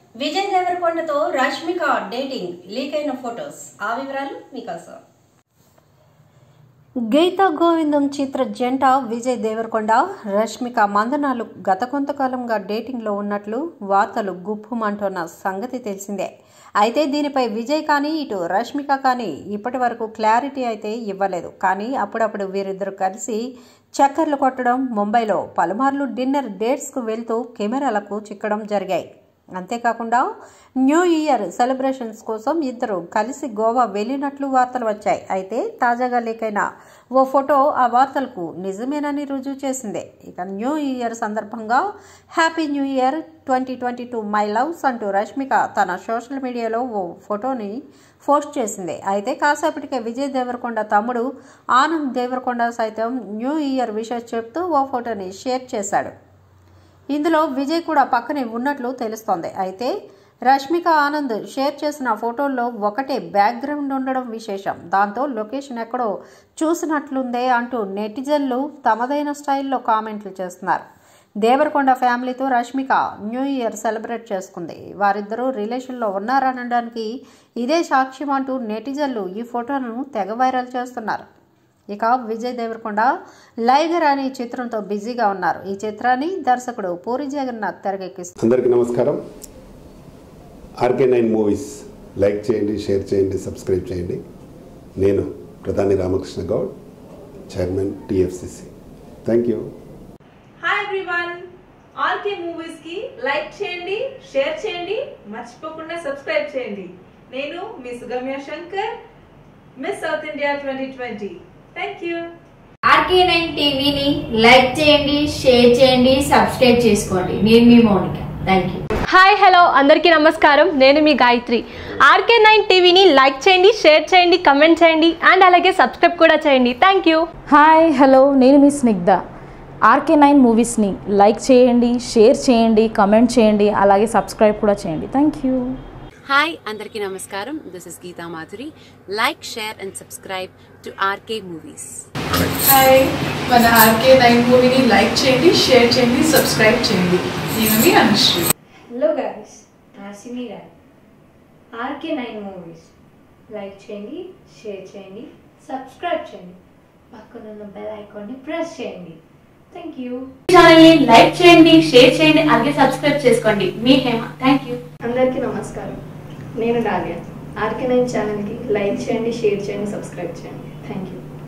విజయ్ దేవరకొండతో Rashmika dating leak అయిన photos ఆ వివరాలు మీకోసం గీతా గోవిందం చిత్ర జంట విజయ్ దేవరకొండ రష్మిక మందనాలు గత కొంతకాలంగా డేటింగ్లో ఉన్నట్లు వార్తలు గుప్పుమంటున్న సంగతి తెలిసిందే అయితే దీనిపై విజయ్ కానీ ఇటు రష్మిక కానీ ఇప్పటి వరకు క్లారిటీ అయితే ఇవ్వలేదు కానీ అప్పుడప్పుడు వీరిద్దరు కలిసి చక్కర్లు కొట్టడం ముంబైలో పలుమార్లు డిన్నర్ డేట్స్కు వెళ్తూ కెమెరాలకు చిక్కడం జరిగాయి అంతేకాకుండా న్యూ ఇయర్ సెలబ్రేషన్స్ కోసం ఇద్దరు కలిసి గోవా వెళ్ళినట్లు వార్తలు వచ్చాయి అయితే తాజాగా లేకైన ఓ ఫోటో ఆ వార్తలకు నిజమేనని రుజువు చేసిందే ఇక న్యూ ఇయర్ సందర్భంగా happy new year twenty twenty two my loves అంటూ రష్మిక తన సోషల్ మీడియాలో ఓ ఫోటోని పోస్ట్ చేసింది అయితే కాసేపటికే విజయ్ దేవరకొండ తమ్ముడు ఆనంద్ దేవరకొండ సైతం న్యూ ఇయర్ విషెస్ చెప్తూ ఓ ఫోటోని షేర్ చేశాడు ఇందులో విజయ్ కూడా పక్కనే ఉన్నట్లు తెలుస్తోంది అయితే రష్మిక ఆనంద్ షేర్ చేసిన ఫోటోల్లో ఒకటే బ్యాక్గ్రౌండ్ ఉండడం విశేషం దాంతో లొకేషన్ ఎక్కడో చూసినట్లుందే అంటూ నెటిజన్లు తమదైన స్టైల్లో కామెంట్లు చేస్తున్నారు దేవరకొండ ఫ్యామిలీతో రష్మిక న్యూ ఇయర్ సెలబ్రేట్ చేసుకుంది వారిద్దరూ రిలేషన్లో ఉన్నారనడానికి ఇదే సాక్ష్యం అంటూ నెటిజన్లు ఈ ఫోటోను తెగ వైరల్ చేస్తున్నారు ఇక విజయ్ దేవరకొండ లైగర్ అనే చిత్రంతో బిజీగా ఉన్నారు ఈ చిత్రాన్ని దర్శకుడు పూరి జగన్నాథ్ తెరకెక్కిస్తారు అందరికీ నమస్కారం ఆర్కే నైన్ మూవీస్ లైక్ చేయండి షేర్ చేయండి సబ్స్క్రైబ్ చేయండి నేను ప్రధాని Ramakrishna Goud chairman TFCC thank you hi everyone RK movies కి లైక్ చేయండి షేర్ చేయండి మర్చిపోకుండా సబ్స్క్రైబ్ చేయండి నేను మీ Sugamya Shankar miss South India twenty twenty thank you RK nine టీవీని లైక్ చేయండి షేర్ చేయండి సబ్స్క్రైబ్ చేసుకోండి నేను మీ Mounika thank you hi hello అందరికీ నమస్కారం నేను మీ గాయత్రి ఆర్కే నైన్ టీవీని లైక్ చేయండి షేర్ చేయండి కమెంట్ చేయండి అండ్ అలాగే సబ్స్క్రైబ్ కూడా చేయండి థ్యాంక్ యూ హాయ్ హలో నేను మీ స్నిగ్ధ ఆర్కే నైన్ మూవీస్ని లైక్ చేయండి షేర్ చేయండి కమెంట్ చేయండి అలాగే సబ్స్క్రైబ్ కూడా చేయండి థ్యాంక్ యూ హాయ్ అందరికీ నమస్కారం this is Geetha Madhuri like share and subscribe to RK movies hi మన ఆర్కే నైన్ మూవీని లైక్ చేయండి షేర్ చేయండి సబ్స్క్రైబ్ చేయండి నేను మీ అనుశ్రీ హలో గాయస్ నాసిమి గారు ఆర్కే నైన్ మూవీస్ లైక్ చేయండి షేర్ చేయండి సబ్స్క్రైబ్ చేయండి పక్కనున్న బెల్ ఐకాన్ని ప్రెస్ చేయండి థ్యాంక్ యూ ఛానల్ని లైక్ చేయండి షేర్ చేయండి అలాగే సబ్స్క్రైబ్ చేసుకోండి మీ హేమ థ్యాంక్ యూ అందరికీ నమస్కారం నేను డాలియా ఆర్కే నైన్ ఛానల్కి లైక్ చేయండి షేర్ చేయండి సబ్స్క్రైబ్ చేయండి థ్యాంక్ యూ